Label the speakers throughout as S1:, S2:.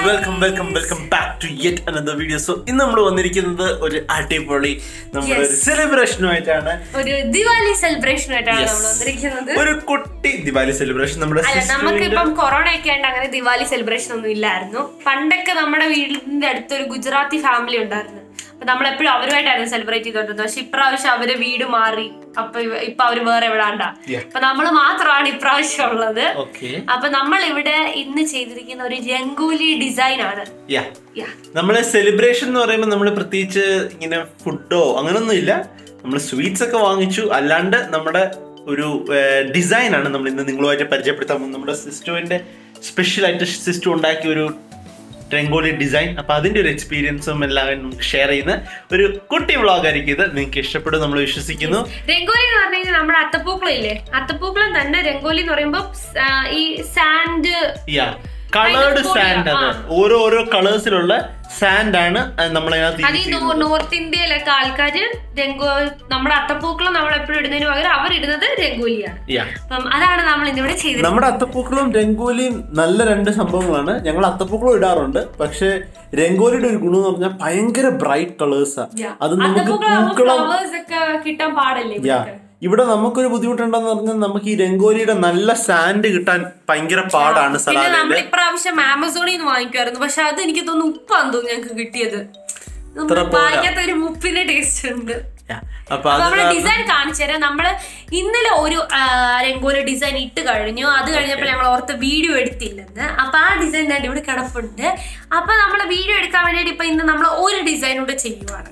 S1: Welcome welcome welcome back to yet another video so ഇന്ന് നമ്മൾ വന്നിരിക്കുന്നത് ഒരു അടിപൊളി നമ്മുടെ ഒരു
S2: Yes.
S1: സെലിബ്രേഷനുമായിട്ടാണ്
S2: ഒരു ദിവാലി സെലിബ്രേഷൻ ആയിട്ടാണ്
S1: Yes.
S2: നമ്മൾ വന്നിരിക്കുന്നത്
S1: ഒരു കുട്ടി ദിവാലി സെലിബ്രേഷൻ നമ്മുടെ
S2: അല്ല നമുക്ക്
S1: sister-ന്റെ-
S2: ഇപ്പം കൊറോണ ഒക്കെ ആയിട്ട് അങ്ങനെ ദിവാലി സെലിബ്രേഷൻ ഒന്നും ഇല്ലായിരുന്നു പണ്ടൊക്കെ നമ്മുടെ വീടിന്റെ അടുത്തൊരു ഗുജറാത്തി ഫാമിലി ഉണ്ടായിരുന്നു അപ്പൊ നമ്മൾ എപ്പോഴും അവരുമായിട്ടായിരുന്നു സെലിബ്രേറ്റ് ചെയ്തോണ്ടിരുന്നത് പക്ഷെ ഇപ്രാവശ്യം അവര് വീട് മാറി അപ്പൊ ഇവ- ഇപ്പൊ അവര് വേറെ എവിടാണ്ടാ
S1: Yeah.
S2: അപ്പൊ നമ്മൾ മാത്രമാണ് ഇപ്രാവശ്യം ഉള്ളത്
S1: Okay.
S2: അപ്പൊ നമ്മൾ ഇവിടെ ഇന്ന് ചെയ്തിരിക്കുന്ന ഒരു രംഗോലി ഡിസൈൻ ആണ്
S1: Yeah.
S2: Yeah.
S1: നമ്മളെ സെലിബ്രേഷൻ എന്ന് പറയുമ്പോൾ നമ്മൾ പ്രത്യേകിച്ച് ഇങ്ങനെ ഫുഡോ അങ്ങനൊന്നും ഇല്ല നമ്മൾ സ്വീറ്റ്സ് ഒക്കെ വാങ്ങിച്ചു അല്ലാണ്ട് നമ്മുടെ ഒരു ഡിസൈൻ ആണ് നമ്മൾ ഇന്ന് നിങ്ങളുമായിട്ട് പരിചയപ്പെടുത്താൻ പോകുന്നത് നമ്മുടെ സിസ്റ്റോന്റെ സ്പെഷ്യൽ ആയിട്ട് സിസ്റ്റം ഉണ്ടാക്കിയ ഒരു രംഗോലി ഡിസൈൻ അപ്പൊ അതിന്റെ ഒരു എക്സ്പീരിയൻസും എല്ലാവരും നമുക്ക് ഷെയർ ചെയ്യുന്ന ഒരു കുട്ടി വ്ളോഗ് ആയിരിക്കും ഇത് നിങ്ങൾക്ക് ഇഷ്ടപ്പെടും നമ്മൾ വിശ്വസിക്കുന്നു
S2: രംഗോലി എന്ന് പറഞ്ഞു കഴിഞ്ഞാൽ നമ്മുടെ അത്തപ്പൂക്കളം ഇല്ലേ അത്തപ്പൂക്കളം തന്നെ രംഗോലി എന്ന് പറയുമ്പോൾ ഈ സാൻഡ്
S1: യാ coloured
S2: Kind of
S1: sand
S2: body,
S1: അത് ഓരോ ഓരോ കളേഴ്സിലുള്ള സാൻഡ് ആണ് നമ്മൾ
S2: അത് ഈ
S1: അതിനകത്ത്
S2: നോ- നോർത്ത് ഇന്ത്യയിലൊക്കെ ആൾക്കാര് രംഗോ നമ്മുടെ അത്തപ്പൂക്കളം നമ്മൾ എപ്പോഴും ഇടുന്നതിന് പകരം അവർ ഇടുന്നത് രംഗോലിയാണ്
S1: യാ
S2: അപ്പം അതാണ് നമ്മൾ ഇന്നിവിടെ ചെയ്തത്
S1: നമ്മുടെ അത്തപ്പൂക്കളും രംഗോലിയും നല്ല രണ്ട് സംഭവങ്ങളാണ് ഞങ്ങൾ അത്തപ്പൂക്കളും ഇടാറുണ്ട് പക്ഷെ രംഗോലിയുടെ ഒരു ഗുണം എന്ന് പറഞ്ഞാൽ ഭയങ്കര ബ്രൈറ്റ് കളേഴ്സാ അത് നമുക്ക് പൂക്കളം
S2: ഫ്ലവേഴ്സ് ഒക്കെ കിട്ടാൻ പാടല്ലേ
S1: യാ
S2: ഇവർക്ക്?
S1: ഇവിടെ നമുക്കൊരു ബുദ്ധിമുട്ടുണ്ടെന്ന് പറഞ്ഞാൽ നമുക്ക് ഈ രംഗോലിയുടെ നല്ല സാൻഡ് കിട്ടാൻ ഭയങ്കര പാടാണ്
S2: പിന്നെ
S1: സലാലയില്
S2: നമ്മൾ ഇപ്രാവശ്യം ആമസോണിൽ നിന്ന് വാങ്ങിക്കുമായിരുന്നു പക്ഷെ അത് എനിക്ക് തോന്നുന്നു ഉപ്പാന്ന് തോന്നുന്നു ഞങ്ങൾക്ക് കിട്ടിയത് നമ്മൾ
S1: പോരാ.
S2: വാങ്ങിക്കാത്ത ഒരു മുപ്പിന്റെ ടേസ്റ്റ് ഉണ്ട്
S1: യാ. അപ്പൊ
S2: അപ്പൊ
S1: അത്
S2: നമ്മള്
S1: കാരണം-
S2: ഡിസൈൻ കാണിച്ചു തരാം നമ്മള് ഇന്നലെ ഒരു ആ, രംഗോലി ഡിസൈൻ ഇട്ട് കഴിഞ്ഞു അത് കഴിഞ്ഞപ്പോൾ ഞങ്ങൾ ഓർത്ത് വീഡിയോ എടുത്തില്ലെന്ന് അപ്പൊ ആ ഡിസൈൻ തന്നെ ഇവിടെ കിടപ്പുണ്ട് അപ്പൊ നമ്മള് വീഡിയോ എടുക്കാൻ വേണ്ടിയിട്ട് ഇപ്പൊ ഇന്ന് നമ്മൾ ഒരു ഡിസൈൻ കൂടെ ചെയ്യുവാണ്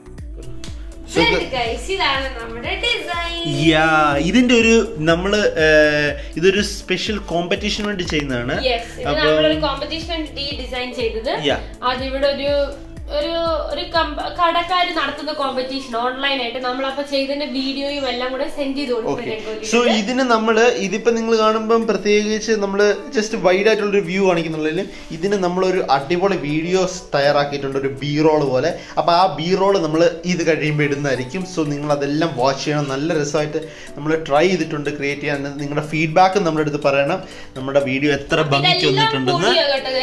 S2: ഇതുണ്ട് guys, ഇതാണ് നമ്മുടെ ഡിസൈൻ
S1: യാ ഇതിന്റെ ഒരു നമ്മള് ഏർ, ഇതൊരു സ്പെഷ്യൽ കോമ്പറ്റീഷൻ വേണ്ടി ചെയ്യുന്നതാണ്
S2: യെസ് ഇത്
S1: അപ്പൊ
S2: നമ്മളൊരു കോമ്പറ്റീഷൻ ഈ ഡിസൈൻ ചെയ്തത്
S1: Yeah.
S2: അതിവിടെ ഒരു ഒരു ഒരു കടക്കാർ നടത്തുന്ന കോമ്പറ്റീഷൻ ഓൺലൈൻ ആയിട്ട് നമ്മളപ്പോ ചെയ്തതിന്റെ വീഡിയോയും എല്ലാം കൂടെ സെൻഡ് ചെയ്ത് കൊടുക്കും രംഗോലി
S1: സോ ഇതിന് നമ്മള് ഇതിപ്പോ നിങ്ങൾ കാണുമ്പം പ്രത്യേകിച്ച് നമ്മള് ജസ്റ്റ് വൈഡ് ആയിട്ടുള്ള ഒരു വ്യൂ കാണിക്കുന്നുള്ളതിൽ ഇതിന് നമ്മളൊരു അടിപൊളി വീഡിയോസ് തയ്യാറാക്കിയിട്ടുണ്ട് ഒരു ബി റോൾ പോലെ അപ്പൊ ആ ബി റോൾ നമ്മൾ ഇത് കഴിയുമ്പോൾ ഇടുന്നതായിരിക്കും സോ നിങ്ങൾ അതെല്ലാം വാച്ച് ചെയ്യണം നല്ല രസമായിട്ട് നമ്മൾ ട്രൈ ചെയ്തിട്ടുണ്ട് ക്രിയേറ്റ് ചെയ്യാൻ നിങ്ങളുടെ ഫീഡ്ബാക്ക് നമ്മുടെ അടുത്ത് പറയണം നമ്മുടെ വീഡിയോ എത്ര ഭംഗിക്ക് വന്നിട്ടുണ്ടെന്ന്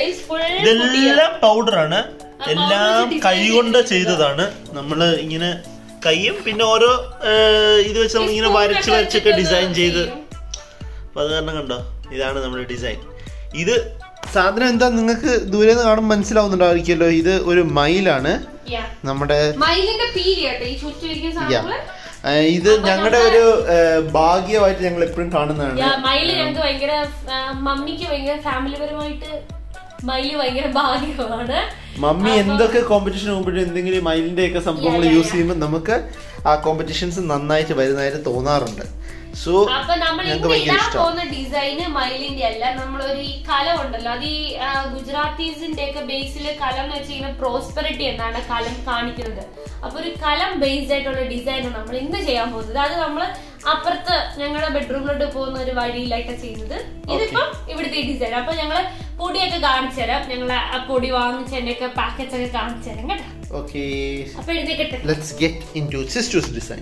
S1: ഇതെല്ലാം പൗഡറാണ് എല്ലാം കൈകൊണ്ട് ചെയ്തതാണ് നമ്മൾ ഇങ്ങനെ കൈയും പിന്നെ ഓരോ ഏർ, ഇത് വെച്ച് നമ്മൾ ഇങ്ങനെ വരച്ച് വരച്ചൊക്കെ ഡിസൈൻ ചെയ്ത് അപ്പൊ അത് കാരണം കണ്ടോ ഇതാണ് നമ്മുടെ ഡിസൈൻ ഇത് സാധനം എന്താ നിങ്ങൾക്ക് ദൂരെ നിന്ന് കാണുമ്പോൾ മനസ്സിലാവുന്നുണ്ടായിരിക്കുമല്ലോ ഇത് ഒരു മയിലാണ് നമ്മുടെ
S2: മയിലിന്റെ പീലി കേട്ടോ ഈ ചുറ്റിരിക്കുന്ന
S1: യാ
S2: സാധനങ്ങള്
S1: ഏർ, ഇത് ഞങ്ങളുടെ ഒരു ഏർ, ഭാഗ്യമായിട്ട് ഞങ്ങൾ എപ്പോഴും കാണുന്നതാണ്
S2: യാ, മയില് ഞങ്ങക്ക് ഭയങ്കര ആ, മമ്മിക്ക് ഭയങ്കര ഫാമിലി പരമായിട്ട് മയില് ഭയങ്കര ഭാഗ്യമാണ്
S1: മമ്മി എന്തൊക്കെ കോമ്പറ്റീഷൻ പോകുമ്പോഴും എന്തെങ്കിലും മൈലിന്റെ ഒക്കെ സംഭവങ്ങൾ യൂസ് ചെയ്യുമ്പോൾ നമുക്ക് ആ കോമ്പറ്റീഷൻസ് നന്നായിട്ട് വരുന്നതായിട്ട് തോന്നാറുണ്ട് സോ
S2: അപ്പൊ നമ്മൾ
S1: ഞങ്ങൾക്ക്
S2: ഇന്ന്
S1: ഭയങ്കര
S2: ഇടാൻ
S1: ഇഷ്ടമാണ്
S2: പോകുന്ന ഡിസൈന് മയിലിന്റെ അല്ല നമ്മളൊരു ഈ കലം ഉണ്ടല്ലോ അത് ഈ ആ, ഗുജറാത്തീസിന്റെ ഒക്കെ ബേസില് കലം എന്ന് വെച്ച് കഴിഞ്ഞാൽ പ്രോസ്പെറിറ്റി എന്നാണ് കലം കാണിക്കുന്നത് അപ്പൊ ഒരു കലം ബേസ്ഡ് ആയിട്ടുള്ള ഡിസൈനാണ് നമ്മൾ ഇന്ന് ചെയ്യാൻ പോകുന്നത് അത് നമ്മൾ അപ്പുറത്ത് ഞങ്ങളുടെ ബെഡ്റൂമിലോട്ട് പോകുന്ന ഒരു വഴിയിലായിട്ട് ചെയ്യുന്നത് ഇതിപ്പം ഇവിടുത്തെ ഡിസൈൻ അപ്പൊ ഞങ്ങള് പൊടിയൊക്കെ കാണിച്ചു തരാം ഞങ്ങൾ ആ പൊടി വാങ്ങിച്ചതിന്റെ ഒക്കെ പാക്കറ്റ്സ് ഒക്കെ കാണിച്ചു തരാം കേട്ടോ
S1: ഓക്കെ
S2: അപ്പൊ എഴുന്നേക്കട്ടെ
S1: let's get into sisters design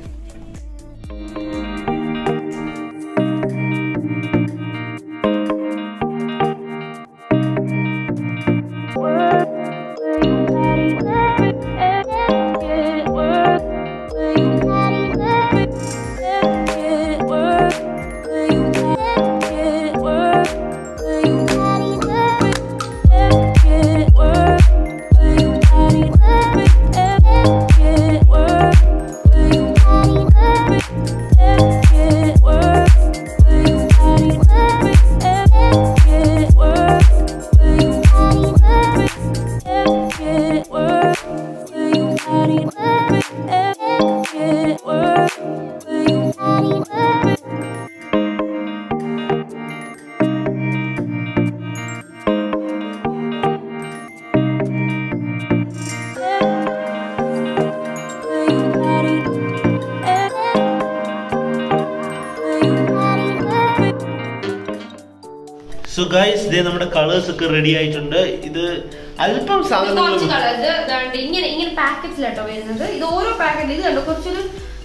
S1: so guys ദേ നമ്മുടെ കളേഴ്സ് ഒക്കെ റെഡി ആയിട്ടുണ്ട് ഇത് അല്പം സാധനങ്ങൾ
S2: കുറച്ച് കളേഴ്സ് ഇങ്ങനെ ഇങ്ങനെ പാക്കറ്റ്സിലാട്ടോ വരുന്നത് ഇത് ഓരോ പാക്കറ്റ് ഇത് കണ്ടോ കുറച്ചൊരു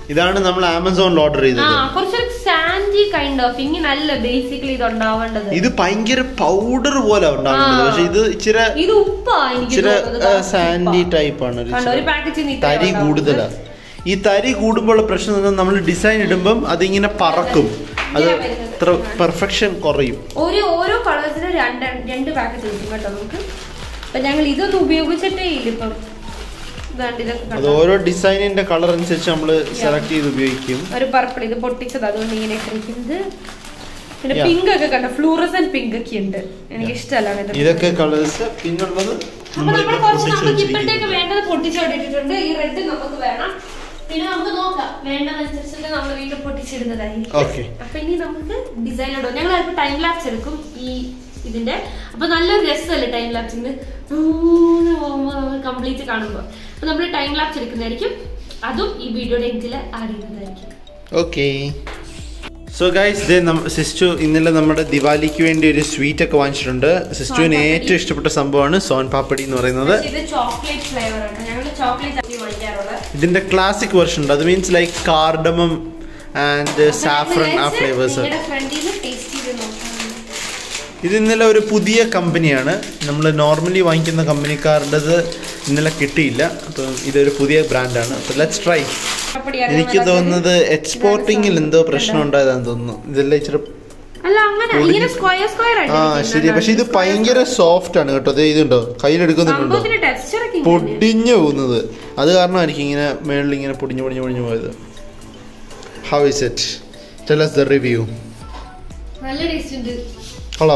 S1: ഇതാണ് നമ്മൾ ആമസോണിൽ ഓർഡർ
S2: ആ
S1: ചെയ്തത്
S2: കുറച്ചൊരു സാൻഡി കൈൻഡ് ഓഫ് ഇങ്ങനല്ല ബേസിക്കലി ഇത് ഉണ്ടാവേണ്ടത്
S1: ഇത് ഭയങ്കര പൗഡർ പോലെ ഉണ്ടാവുന്നത്
S2: ആ.
S1: പക്ഷെ ഇത് ഇച്ചിരി
S2: ഇത് ഉപ്പാ എനിക്ക്
S1: ഇച്ചിരി
S2: തോന്നുന്നത്. correct
S1: സാൻഡി
S2: ഉപ്പാ.
S1: ടൈപ്പ് ആണ് ഒരു
S2: കണ്ടോ, ഒരു
S1: ഇച്ചിരി.
S2: പാക്കറ്റിൽ
S1: തരി കൂടുതലാ ഈ തരി കൂടുമ്പോൾ പ്രശ്നം നമ്മൾ ഡിസൈൻ ഇടുമ്പം അതിങ്ങനെ പറക്കും അത്
S2: ഇങ്ങനെ വരുന്നത്.
S1: ഇത്ര പെർഫെക്ഷൻ കുറയും
S2: ഒരു ഓരോ കളേഴ്സിന് രണ്ട് രണ്ട് പാക്കറ്റ് കിട്ടും കേട്ടോ നമുക്ക് അപ്പൊ ഞങ്ങൾ ഇതൊന്നും ഉപയോഗിച്ചിട്ടേ ഇല്ല ഇപ്പം ഇതാണ്ട് ഇതൊക്കെ
S1: അത്
S2: കണ്ടോ.
S1: ഓരോ ഡിസൈനിന്റെ കളർ അനുസരിച്ച് നമ്മൾ സെലക്ട് ചെയ്ത് ഉപയോഗിക്കും
S2: ഒരു പർപ്പിൾ ഇത് പൊട്ടിച്ചത് അതുകൊണ്ട് ഇങ്ങനെ ഇട്ടിരിക്കുന്നത് പിന്നെ
S1: Yeah.
S2: പിങ്ക് ഒക്കെ കണ്ടോ ഫ്ലൂറസൻ പിങ്ക് ഒക്കെ ഉണ്ട് എനിക്ക് ഇഷ്ടമല്ല അങ്ങനത്തെ
S1: ഇതൊക്കെ കളേഴ്സ് പിന്നുള്ളത്
S2: അപ്പൊ നമ്മൾ
S1: നമ്മളിപ്പോ
S2: കുറച്ച്
S1: പൊട്ടിച്ച്
S2: നമുക്ക് ഇപ്പോഴത്തേക്ക്
S1: വെച്ചിരിക്കുന്നത്.
S2: വേണ്ടത് പൊട്ടിച്ചോണ്ടിട്ടുണ്ട് ഈ റെഡ് നമുക്ക് വേണം പിന്നെ നമുക്ക് നോക്കാം വേണ്ടതനുസരിച്ചിട്ട് നമ്മൾ വീണ്ടും പൊട്ടിച്ചിടുന്നതായിരിക്കും
S1: Okay.
S2: അപ്പൊ ഇനി നമുക്ക് ഡിസൈൻ ഇടും ഞങ്ങൾ ചിലപ്പോൾ ടൈം ലാപ്സ് എടുക്കും ഈ ഇതിന്റെ അപ്പൊ നല്ലൊരു രസമല്ലേ ടൈം ലാപ്സിന് കംപ്ലീറ്റ് കാണുമ്പോൾ അപ്പൊ നമ്മൾ ടൈം ലാപ്സ് എടുക്കുന്നതായിരിക്കും അതും ഈ വീഡിയോയുടെ എങ്കിൽ ആഡ് ചെയ്യുന്നതായിരിക്കും
S1: ഓക്കെ സോ ഗൈസ് ദേ സിസ്റ്റു ഇന്നലെ നമ്മുടെ ദിവാലിക്ക് വേണ്ടി ഒരു സ്വീറ്റ് ഒക്കെ വാങ്ങിച്ചിട്ടുണ്ട് സിസ്റ്റുവിന്
S2: പാപ്പടി.
S1: ഏറ്റവും ഇഷ്ടപ്പെട്ട സംഭവമാണ് സോൻ പാപ്പടി എന്ന് പറയുന്നത്
S2: പക്ഷേ ഇത് ചോക്ലേറ്റ് ഫ്ലേവർ ആണ് ഞങ്ങൾ ചോക്ലേറ്റ് ആക്കി വാങ്ങിക്കാറുള്ളത്
S1: ഇതിന്റെ ക്ലാസിക് വെർഷൻ ഉണ്ട് അത് means like cardamom and saffron ആ ഫ്ലേവേഴ്സ്
S2: നിങ്ങളുടെ ഫ്രണ്ടിൽ നിന്ന് ടേസ്റ്റ് ചെയ്ത് നോക്കാം
S1: ഇത് ഇന്നലെ ഒരു പുതിയ കമ്പനിയാണ് നമ്മൾ നോർമലി വാങ്ങിക്കുന്ന കമ്പനിക്കാരുടേത് ഇന്നലെ കിട്ടിയില്ല അപ്പം ഇതൊരു പുതിയ ബ്രാൻഡാണ് അപ്പോൾ ലെറ്റ്സ് ട്രൈ
S2: പപ്പടിയാണ്
S1: എനിക്ക്
S2: നമ്മളത്
S1: തോന്നുന്നത് എക്സ്പോർട്ടിങ്ങിൽ എന്തോ പ്രശ്നം ഉണ്ടായതാന്ന് തോന്നുന്നു ഇതെല്ലാം ഇച്ചിരി
S2: അല്ല അങ്ങനെ ഇങ്ങനെ സ്ക്വയർ സ്ക്വയർ
S1: ആ ശരി പക്ഷെ ഇത് ഭയങ്കര സോഫ്റ്റ് ആണ് കേട്ടോ ദേ ഇതുണ്ടോ കയ്യിലെടുക്കുന്നുണ്ടോ
S2: സംഭവത്തിന്റെ ടെക്സ്ചർ ഒക്കെ ഇങ്ങനെ
S1: പൊടിഞ്ഞു പോകുന്നത് അത് കാരണമായിരിക്കും ഇങ്ങനെ മേളിൽ ഇങ്ങനെ പൊടിഞ്ഞു പൊടിഞ്ഞു പൊടിഞ്ഞു പോയത് how is it tell us the review
S2: നല്ല ടേസ്റ്റ് ഉണ്ട്
S1: ഹലോ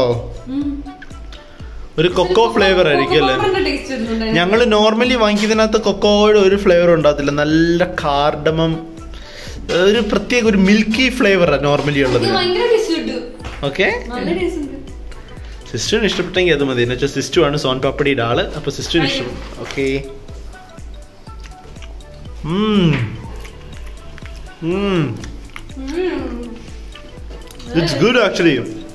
S1: ഒരു കൊക്കോ ഫ്ലേവർ ആയിരിക്കും അല്ലേ
S2: ടേസ്റ്റ് വരുന്നുണ്ട്
S1: ഞങ്ങൾ നോർമലി വാങ്ങിക്കുന്നതിനകത്ത് കൊക്കോയുടെ ഒരു ഫ്ലേവർ ഉണ്ടാകത്തില്ല നല്ല കാർഡമം ഒരു പ്രത്യേക ഒരു മിൽക്കി ഫ്ലേവറാണ് നോർമലി ഉള്ളത്
S2: ഇത് ഭയങ്കര ടേസ്റ്റ് കിട്ടും
S1: ഓക്കെ
S2: നല്ല ടേസ്റ്റ് ഉണ്ട്
S1: സിസ്റ്ററിന് ഇഷ്ടപ്പെട്ടെങ്കിൽ അത് മതി എന്നുവെച്ചാൽ സിസ്റ്റു ആണ് സോൻ പാപ്പടിയുടെ ആള് അപ്പൊ സിസ്റ്ററിന് ഇഷ്ടപ്പെടും okay it's good actually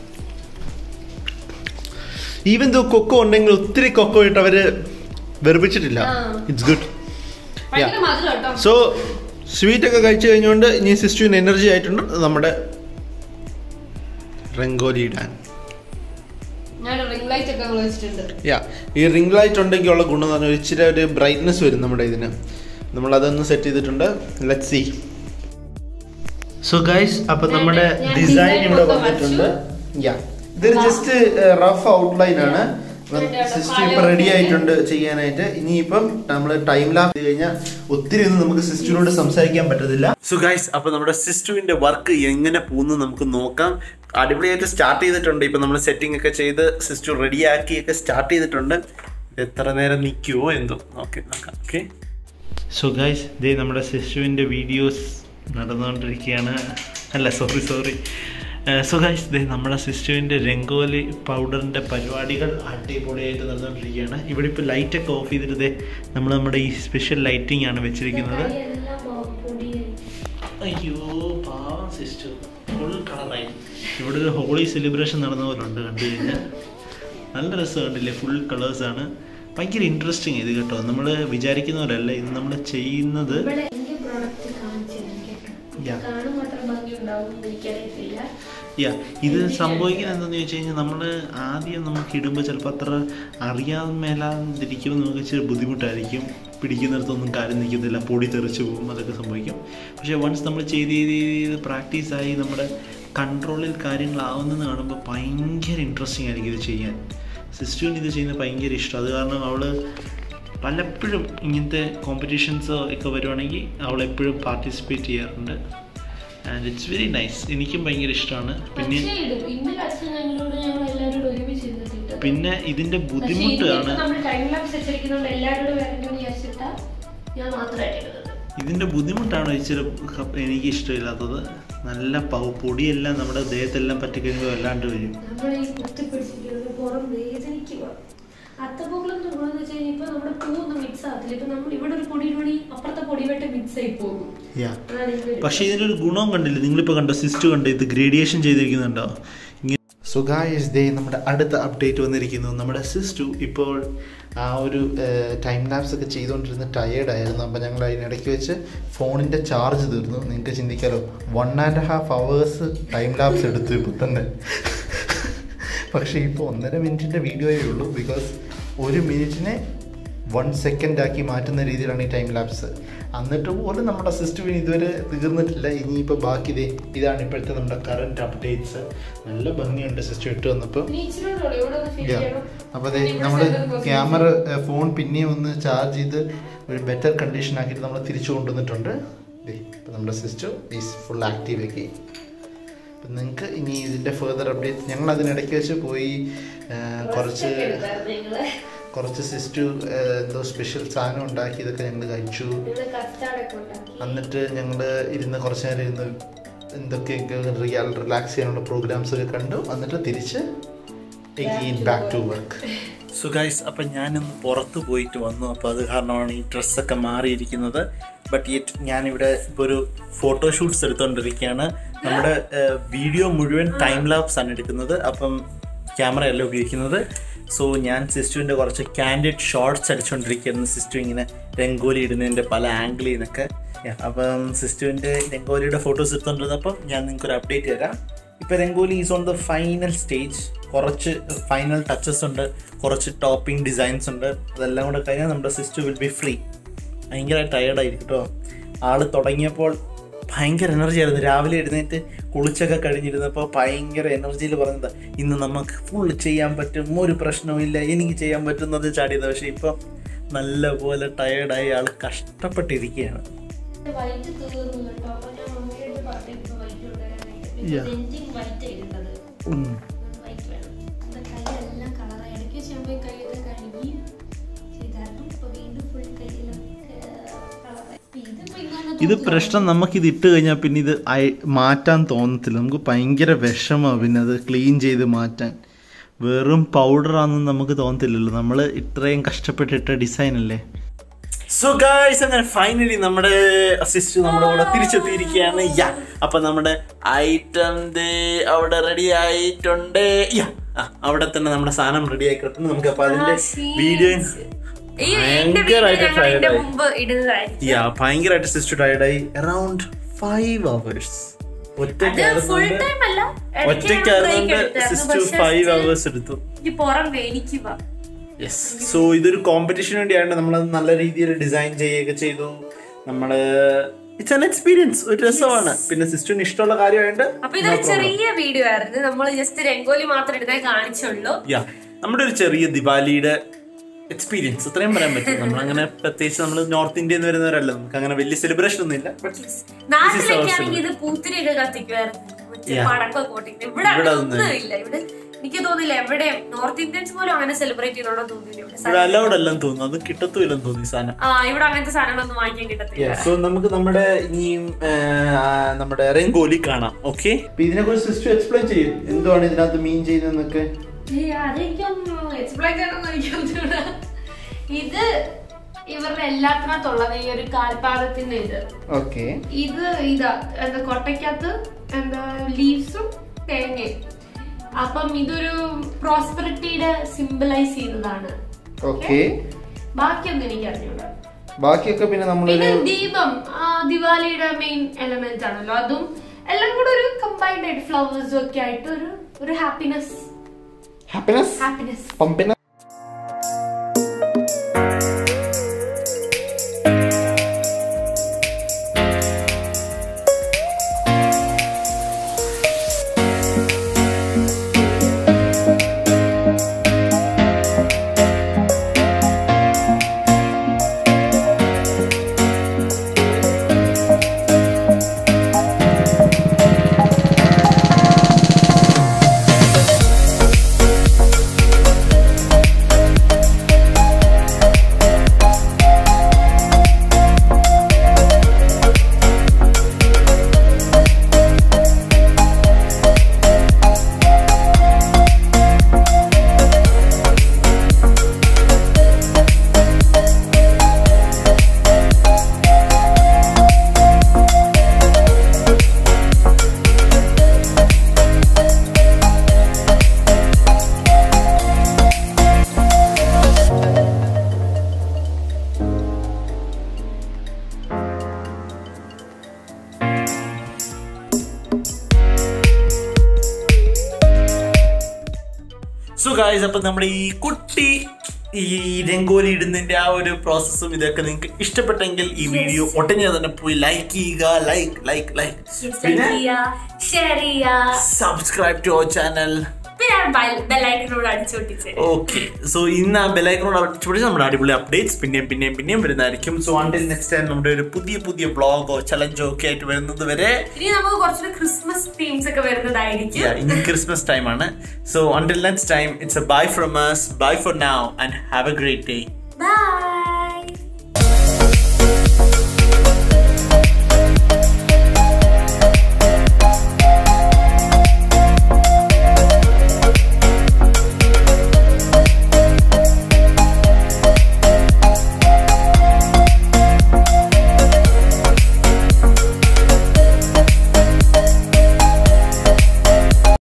S1: even though cocoa ഉണ്ടെങ്കിൽ ഒത്തിരി കൊക്കോ ഇട്ട് അവര് വെറുപ്പിച്ചിട്ടില്ല
S2: ആ.
S1: ഇറ്റ്സ് ഗുഡ്
S2: ഭയങ്കര മധുരം കേട്ടോ
S1: സോ സ്വീറ്റ് ഒക്കെ കഴിച്ചു കഴിഞ്ഞുകൊണ്ട് ഇനി സിസ്റ്റുവിന് എനർജി ആയിട്ടുണ്ട് നമ്മുടെ രംഗോലി ഇടാൻ
S2: ഞാൻ റിംഗ് ലൈറ്റ് ഒക്കെ അങ്ങ് വെച്ചിട്ടുണ്ട്
S1: യാ ഈ റിംഗ് ലൈറ്റ് ഉണ്ടെങ്കിൽ ഉള്ള ഗുണം എന്ന് പറഞ്ഞാൽ ഇച്ചിരി ഒരു ബ്രൈറ്റ്നസ് വരും നമ്മുടെ ഇതിന് നമ്മൾ അതൊന്ന് സെറ്റ് ചെയ്തിട്ടുണ്ട് ലെറ്റ് സി സോ ഗൈസ് അപ്പൊ
S2: ഞാൻ-
S1: നമ്മുടെ
S2: ഞാൻ
S1: ഡിസൈൻ
S2: design
S1: ഇവിടെ
S2: മൊത്തം
S1: വന്നിട്ടുണ്ട്
S2: വരച്ചു.
S1: യാ ഇതൊരു ജസ്റ്റ് റഫ് ഔട്ട്ലൈൻ ആണ്
S2: ഇതിന്റെ അവിടെ
S1: സിസ്റ്റം
S2: പല
S1: ഇപ്പൊ റെഡി
S2: ഒക്കെ.
S1: ആയിട്ടുണ്ട് ചെയ്യാനായിട്ട് ഇനിയിപ്പം നമ്മൾ ടൈം ലാപ്സ് കഴിഞ്ഞാൽ ഒത്തിരി ഒന്നും നമുക്ക് സിസ്റ്ററിനോട് സംസാരിക്കാൻ പറ്റത്തില്ല സോ ഗൈസ് അപ്പൊ നമ്മുടെ സിസ്റ്ററിന്റെ വർക്ക് എങ്ങനെ പോകുന്നു നമുക്ക് നോക്കാം അടിപൊളിയായിട്ട് സ്റ്റാർട്ട് ചെയ്തിട്ടുണ്ട് ഇപ്പൊ നമ്മൾ സെറ്റിംഗ് ഒക്കെ ചെയ്ത് സിസ്റ്റർ റെഡിയാക്കി ഒക്കെ സ്റ്റാർട്ട് ചെയ്തിട്ടുണ്ട് ഇത് എത്ര നേരം നിൽക്കുമോ എന്തോ ഓക്കെ നോക്കാം ഓക്കെ സോ ഗൈസ് ദേ നമ്മുടെ സിസ്റ്റുവിൻ്റെ വീഡിയോസ് നടന്നുകൊണ്ടിരിക്കുകയാണ് അല്ല സോറി സോറി സോ ഗൈസ് ദേ നമ്മുടെ സിസ്റ്റുവിൻ്റെ രംഗോലി പൗഡറിൻ്റെ പരിപാടികൾ അടിപൊളിയായിട്ട് നടന്നുകൊണ്ടിരിക്കുകയാണ് ഇവിടെ ഇപ്പോൾ ലൈറ്റൊക്കെ ഓഫ് ചെയ്തിട്ട് ദേ നമ്മൾ നമ്മുടെ ഈ സ്പെഷ്യൽ ലൈറ്റിംഗ് ആണ് വെച്ചിരിക്കുന്നത്
S2: എല്ലാം പൊടിയായി
S1: അയ്യോ പാവം സിസ്റ്റർ ഫുൾ കളറായി ഇവിടെ ഒരു ഹോളി സെലിബ്രേഷൻ നടന്ന പോലെ ഉണ്ട് കണ്ടു കഴിഞ്ഞാൽ നല്ല രസം കണ്ടില്ലേ ഫുൾ കളേഴ്സാണ് ഭയങ്കര ഇൻട്രസ്റ്റിംഗ് ഇത് കേട്ടോ നമ്മൾ വിചാരിക്കുന്ന പോലെയല്ല ഇത് നമ്മൾ ചെയ്യുന്നത്
S2: ഇവിടെ എനിക്ക് പ്രോഡക്റ്റ് കാണിച്ചു തരും കേട്ടോ
S1: Yeah.
S2: കാണുമ്പോൾ അത്ര ഭംഗി ഉണ്ടാവും എനിക്കറിയത്തില്ല
S1: യാ ഇത് സംഭവിക്കുന്നത് എന്താണെന്ന് ചോദിച്ചു കഴിഞ്ഞാൽ നമ്മൾ ആദ്യം നമുക്ക് ഇടുമ്പോൾ ചിലപ്പോൾ അത്ര അറിയാതെ മേലാതിരിക്കുമ്പോൾ നമുക്ക് ഇച്ചിരി ബുദ്ധിമുട്ടായിരിക്കും പിടിക്കുന്നിടത്തൊന്നും കാര്യം നിൽക്കത്തില്ല പൊടി തെറിച്ച് പോകും അതൊക്കെ സംഭവിക്കും പക്ഷേ വൺസ് നമ്മൾ ചെയ്ത് ചെയ്ത് ചെയ്ത് പ്രാക്ടീസായി നമ്മുടെ കൺട്രോളിൽ കാര്യങ്ങളാവുന്നത് കാണുമ്പോൾ ഭയങ്കര ഇൻട്രസ്റ്റിംഗ് ആയിരിക്കും ഇത് ചെയ്യാൻ സിസ്റ്ററിന് ഇത് ചെയ്യുന്നത് ഭയങ്കര ഇഷ്ടം അത് കാരണം അവൾ പലപ്പോഴും ഇങ്ങനത്തെ കോമ്പറ്റീഷൻസ് ഒക്കെ വരുവാണെങ്കിൽ അവൾ എപ്പോഴും പാർട്ടിസിപ്പേറ്റ് ചെയ്യാറുണ്ട് ആൻഡ് ഇറ്റ്സ് വെരി നൈസ് എനിക്കും ഭയങ്കര ഇഷ്ടമാണ് പിന്നെ
S2: പക്ഷേ ഇടും ഇന്നലെ അച്ഛൻ ഞങ്ങളോട് ഞങ്ങൾ എല്ലാവരോടും ഒരുമിച്ച് ഇരുന്നിട്ട്
S1: പിന്നെ ഇതിൻ്റെ ബുദ്ധിമുട്ടാണ്
S2: നമ്മൾ ടൈം ലാപ്സ് വെച്ചിരിക്കുന്നതുകൊണ്ട് എല്ലാവരോടും വരണമെന്ന് വിചാരിച്ചിട്ടാ ഞാൻ മാത്രമായിട്ട് ഇടുന്നത്
S1: ഇതിൻ്റെ ബുദ്ധിമുട്ടാണ് ഇച്ചിരി ക- എനിക്ക് ഇഷ്ടമില്ലാത്തത് നല്ല പ- പൊടിയെല്ലാം നമ്മുടെ ദേഹത്തെല്ലാം പറ്റിക്കഴിയുമ്പോൾ വല്ലാണ്ട് വരും
S2: നമ്മൾ ഈ കുത്തിപ്പിടിച്ചിരിക്കുന്നത് പുറം വേദനിക്കുക അത്തപ്പൂക്കളം തുറന്നു വെച്ച് കഴിഞ്ഞാൽ ഇപ്പൊ നമ്മുടെ പൂ ഒന്നും മിക്സ് ആകത്തില്ല ഇപ്പൊ നമ്മൾ ഇവിടെ ഒരു പൊടി പൊടി അപ്പുറത്തെ പൊടിയുമായിട്ട് മിക്സ് ആയി പോകും
S1: യാ
S2: അതാണ് ഇതിന്റെ ഒരു
S1: പക്ഷേ ഇതിനൊരു ഗുണം കണ്ടില്ലേ നിങ്ങളിപ്പോൾ കണ്ടോ സിസ്റ്റു കണ്ടോ ഇത് ഗ്രേഡിയേഷൻ ചെയ്തിരിക്കുന്നുണ്ടോ ഇങ്ങനെ സോ ഗായ്സ് ദേ നമ്മുടെ അടുത്ത അപ്ഡേറ്റ് വന്നിരിക്കുന്നു നമ്മുടെ സിസ്റ്റു ഇപ്പോൾ ആ ഒരു ടൈം ലാപ്സ് ഒക്കെ ചെയ്തുകൊണ്ടിരുന്ന ടയേർഡായിരുന്നു അപ്പോൾ ഞങ്ങൾ അതിനിടയ്ക്ക് വെച്ച് ഫോണിൻ്റെ ചാർജ് തീർന്നു നിങ്ങൾക്ക് ചിന്തിക്കാലോ one and half hours time lapse എടുത്തു ഇപ്പോൾ തന്നെ പക്ഷേ ഇപ്പോൾ ഒന്നര മിനിറ്റിൻ്റെ വീഡിയോയേ ഉള്ളൂ ബിക്കോസ് ഒരു മിനിറ്റിനെ വൺ സെക്കൻഡ് ആക്കി മാറ്റുന്ന രീതിയിലാണ് ഈ ടൈം ലാപ്സ് എന്നിട്ട് പോലും നമ്മുടെ സിസ്റ്റമിന് ഇതുവരെ തീർന്നിട്ടില്ല ഇനിയിപ്പോൾ ബാക്കി ഇതേ ഇതാണ് ഇപ്പോഴത്തെ നമ്മുടെ കറണ്ട് അപ്ഡേറ്റ്സ് നല്ല ഭംഗിയുണ്ട് സിസ്റ്റം ഇട്ട് വന്നപ്പോൾ അപ്പോൾ അതെ നമ്മൾ ക്യാമറ ഫോൺ പിന്നെയും ഒന്ന് ചാർജ് ചെയ്ത് ഒരു ബെറ്റർ കണ്ടീഷൻ ആക്കിയിട്ട് നമ്മൾ തിരിച്ചു കൊണ്ടുവന്നിട്ടുണ്ട് ഇപ്പോൾ നമ്മുടെ സിസ്റ്റം ഈസ് ഫുൾ ആക്റ്റീവ് ആക്കി അപ്പം നിങ്ങൾക്ക് ഇനി ഇതിൻ്റെ ഫെർദർ അപ്ഡേറ്റ് ഞങ്ങൾ അതിനിടയ്ക്ക് വെച്ച് പോയി ആ, കുറച്ച് കുറച്ച് സിസ്റ്റു എന്തോ സ്പെഷ്യൽ സാധനം ഉണ്ടാക്കി ഇതൊക്കെ ഞങ്ങൾ കഴിച്ചു എന്നിട്ട് ഞങ്ങൾ ഇരുന്ന് കുറച്ച് നേരം ഇരുന്ന് എന്തൊക്കെയൊക്കെ റിയൽ റിലാക്സ് ചെയ്യാനുള്ള പ്രോഗ്രാംസ് ഒക്കെ കണ്ടു എന്നിട്ട് തിരിച്ച് back to work
S3: so guys അപ്പം ഞാനൊന്ന് പുറത്ത് പോയിട്ട് വന്നു അപ്പോൾ അത് കാരണമാണ് ഈ ഡ്രസ്സൊക്കെ മാറിയിരിക്കുന്നത് ബട്ട് യെറ്റ് ഞാനിവിടെ ഇപ്പോൾ ഒരു ഫോട്ടോഷൂട്ട്സ് എടുത്തുകൊണ്ടിരിക്കുകയാണ് നമ്മുടെ വീഡിയോ മുഴുവൻ ടൈം ലാപ്സ് ആണ് എടുക്കുന്നത് അപ്പം ക്യാമറ അല്ല ഉപയോഗിക്കുന്നത് സോ ഞാൻ സിസ്റ്റുവിൻ്റെ കുറച്ച് ക്യാൻഡിഡ് ഷോർട്സ് അടിച്ചുകൊണ്ടിരിക്കുകയായിരുന്നു സിസ്റ്റു ഇങ്ങനെ രംഗോലി ഇടുന്നതിൻ്റെ പല ആംഗിളിൽ നിന്നൊക്കെ Yeah, അപ്പം സിസ്റ്റുവിൻ്റെ രംഗോലിയുടെ ഫോട്ടോസ് എടുത്തുകൊണ്ടിരുന്നപ്പം ഞാൻ നിങ്ങൾക്ക് ഒരു അപ്ഡേറ്റ് തരാം ഇപ്പം rangoli is on the final stage കുറച്ച് ഫൈനൽ ടച്ചസ് ഉണ്ട് കുറച്ച് ടോപ്പിംഗ് ഡിസൈൻസ് ഉണ്ട് അതെല്ലാം കൂടെ കഴിഞ്ഞാൽ നമ്മുടെ സിസ്റ്റം വിൽ ബി ഫ്രീ ഭയങ്കര ടയേർഡായിരിക്കും കേട്ടോ ആൾ തുടങ്ങിയപ്പോൾ ഭയങ്കര എനർജി ആയിരുന്നു രാവിലെ എഴുന്നേറ്റ് കുളിച്ചൊക്കെ കഴിഞ്ഞിരുന്നപ്പോൾ ഭയങ്കര എനർജിയിൽ പറഞ്ഞത് ഇന്ന് നമുക്ക് ഫുൾ ചെയ്യാൻ പറ്റും ഒരു പ്രശ്നവുമില്ല എനിക്ക് ചെയ്യാൻ പറ്റുന്നത് ചാടിയത് പക്ഷേ ഇപ്പം നല്ലപോലെ ടയേർഡായി ആൾ കഷ്ടപ്പെട്ടിരിക്കുകയാണ്
S2: വൈറ്റ് തീർന്നു കേട്ടോ അപ്പൊ ഞാൻ മമ്മിയോട് പറഞ്ഞു വൈറ്റ്
S1: Yeah.
S2: കൊണ്ടുവരാനായിട്ട് വൈറ്റ് ഇടുന്നത് വൈറ്റ് വേണം എന്റെ കൈയെല്ലാം കളറായി ഇടയ്ക്ക് വെച്ച് ഞാൻ പോയി കൈയൊക്കെ കഴുകി ചെയ്തായിരുന്നു ഇപ്പൊ വീണ്ടും ഫുൾ കയ്യിലൊക്കെ കളറായി ഇതിപ്പോ ഇങ്ങനെ
S1: ഇത് പ്രശ്നം നമുക്കിത് ഇട്ട് കഴിഞ്ഞാൽ പിന്നെ ഇത് അയ- മാറ്റാൻ തോന്നത്തില്ല നമുക്ക് ഭയങ്കര വിഷമമാണ് പിന്നെ അത് ക്ലീൻ ചെയ്ത് മാറ്റാൻ വെറും പൗഡറാണെന്ന് നമുക്ക് തോന്നത്തില്ലല്ലോ നമ്മൾ ഇത്രയും കഷ്ടപ്പെട്ടിട്ട ഡിസൈൻ അല്ലേ
S3: സോ ഗായ്സ് അങ്ങനെ ഫൈനലി നമ്മുടെ അസിസ്റ്റ് നമ്മുടെ കൂടെ തിരിച്ചെത്തിയിരിക്കുകയാണ് യാ അപ്പൊ നമ്മുടെ ഐറ്റം അവിടെ റെഡി ആയിട്ടുണ്ട് യാ ആ, അവിടെ തന്നെ നമ്മുടെ സാധനം റെഡി ആയി കിടക്കുന്നു നമുക്ക് അപ്പൊ അതിന്റെ വീഡിയോ ഭയങ്കരമായിട്ട് ടയർഡായി
S2: മുമ്പ് ഇടുന്നതായിരിക്കും
S3: യാ ഭയങ്കരമായിട്ട് സിസ്റ്റർ ടയർഡായി around five hours
S2: full time അല്ല
S3: ഒറ്റയ്ക്കായതുകൊണ്ട് സിസ്റ്റർ ഫൈവ് അവേഴ്സ് എടുത്തു
S2: എനിക്ക് പുറം വേനിക്കുക
S3: യെസ് സോ ഇതൊരു കോമ്പറ്റീഷൻ വേണ്ടിയാണ് നമ്മൾ നല്ല രീതിയിൽ ഡിസൈൻ ചെയ്യുകയൊക്കെ ചെയ്തു നമ്മള് ഇറ്റ്സ് ആൻ എക്സ്പീരിയൻസ് ഒരു രസമാണ് പിന്നെ സിസ്റ്ററിന് ഇഷ്ടമുള്ള കാര്യമായിട്ട്
S2: അപ്പൊ ഇതൊരു ചെറിയ വീഡിയോ ആയിരുന്നു നമ്മൾ ജസ്റ്റ് രംഗോലി മാത്രം എടുത്തേ കാണിച്ചുള്ളൂ
S3: യാ നമ്മുടെ ഒരു ചെറിയ ദിവാലിയുടെ എക്സ്പീരിയൻസ് അത്രയും പറയാൻ പറ്റും നമ്മളങ്ങനെ പ്രത്യേകിച്ച് നമ്മൾ നോർത്ത് ഇന്ത്യയിൽ നിന്ന് വരുന്നവരല്ല നമുക്ക് അങ്ങനെ വലിയ സെലിബ്രേഷൻ ഒന്നും ഇല്ല But
S2: നാട്ടിലൊക്കെ ആണെങ്കിൽ ഇത് പൂത്തിരിയൊക്കെ കത്തിക്കുമായിരുന്നു മറ്റേ
S3: Yeah.
S2: പടക്കം പൊട്ടിക്കുന്നത് ഇവിടെ
S3: ഇവിടെ
S2: അങ്ങനെ
S3: അതൊന്നും
S2: ഒന്നുമില്ല ഇവിടെ എനിക്ക് തോന്നില്ല എവിടെയും നോർത്ത് ഇന്ത്യൻസ് പോലും അങ്ങനെ സെലിബ്രേറ്റ് ചെയ്യണോന്ന് തോന്നില്ല ഇവിടെ
S3: ഇവിടെ അലൗഡ് എല്ലാം തോന്നുന്നു അത് കിട്ടത്തുമില്ലെന്ന് തോന്നി ഈ സാധനം
S2: ആ ഇവിടെ അങ്ങനത്തെ സാധനങ്ങളൊന്നും വാങ്ങിക്കാൻ കിട്ടത്തില്ല
S3: സോ നമുക്ക് നമ്മുടെ ഇനിയും ആ, നമ്മുടെ രംഗോലി കാണാം ഓക്കെ
S1: ഇതിനെ കുറിച്ച് സിസ്റ്റർ എക്സ്പ്ലെയിൻ ചെയ്യും എന്തുവാണ് ഇതിനകത്ത് മീൻ ചെയ്യുന്നതെന്നൊക്കെ
S2: ഏയ് അതെനിക്കൊന്നും എക്സ്പ്ലെയിൻ ചെയ്യണമെന്ന് എനിക്കൊന്നുമില്ല ഇത് ഇവരുടെ എല്ലാത്തിനകത്തുള്ളത് ഈ ഒരു കാൽപാദത്തിന്റെ ഇത്
S1: ഓക്കെ
S2: ഇത് ഇതാ എന്താ കൊട്ടയ്ക്കകത്ത് എന്താ ലീവ്സും തേങ്ങയും അപ്പം ഇതൊരു പ്രോസ്പെറിറ്റിയുടെ സിംബലൈസ് ചെയ്യുന്നതാണ്
S1: ഓക്കെ
S2: ബാക്കിയൊന്നും എനിക്ക് അറിഞ്ഞൂടാ
S1: ബാക്കിയൊക്കെ പിന്നെ നമ്മളൊരു
S2: പിന്നെ ദീപം ആ, ദിവാലിയുടെ മെയിൻ എലമെന്റ് ആണല്ലോ അതും എല്ലാം കൂടെ ഒരു കമ്പൈൻഡ് ആയിട്ട് ഫ്ലവേഴ്സും ഒക്കെ ആയിട്ട് ഒരു ഒരു ഹാപ്പിനെസ്
S1: ഹാപ്പിനെസ്
S2: ഹാപ്പിനെസ്
S1: പമ്പിനെ
S2: ആ
S3: ഗായ്സ് അപ്പൊ നമ്മുടെ ഈ കുട്ടി ഈ രംഗോലി ഇടുന്നതിന്റെ ആ ഒരു പ്രോസസ്സും ഇതൊക്കെ നിങ്ങൾക്ക് ഇഷ്ടപ്പെട്ടെങ്കിൽ ഈ വീഡിയോ ഒട്ടനെ തന്നെ പോയി ലൈക്ക് ചെയ്യുക ലൈക്ക് ലൈക്ക് ലൈക്ക് പിന്നെ
S2: ഷെയർ ചെയ്യാ
S3: സബ്സ്ക്രൈബ് ടു അവർ ചാനൽ
S2: പിന്നെ ബെല്ലൈക്കനോട് അടിച്ചോട്ടിച്ച്
S3: ഓക്കെ സോ ഇന്ന് ആ ബെലൈക്കനോട് അടിച്ചുപിടിച്ച് നമ്മുടെ അടിപൊളി അപ്ഡേറ്റ്സ് പിന്നെയും പിന്നെയും പിന്നെയും വരുന്നതായിരിക്കും സോ അണ്ടിൽ നെക്സ്റ്റ് ടൈം നമ്മുടെ ഒരു പുതിയ പുതിയ ബ്ലോഗോ ചലഞ്ചോ ഒക്കെ ആയിട്ട് വരുന്നത് വരെ
S2: ഇനി നമുക്ക് കുറച്ചുകൂടി ക്രിസ്മസ് തീംസ് ഒക്കെ വരുന്നതായിരിക്കും
S3: Yeah, ഇനി ക്രിസ്മസ് ടൈം ആണ് so until next time it's a bye from us bye for now and have a great day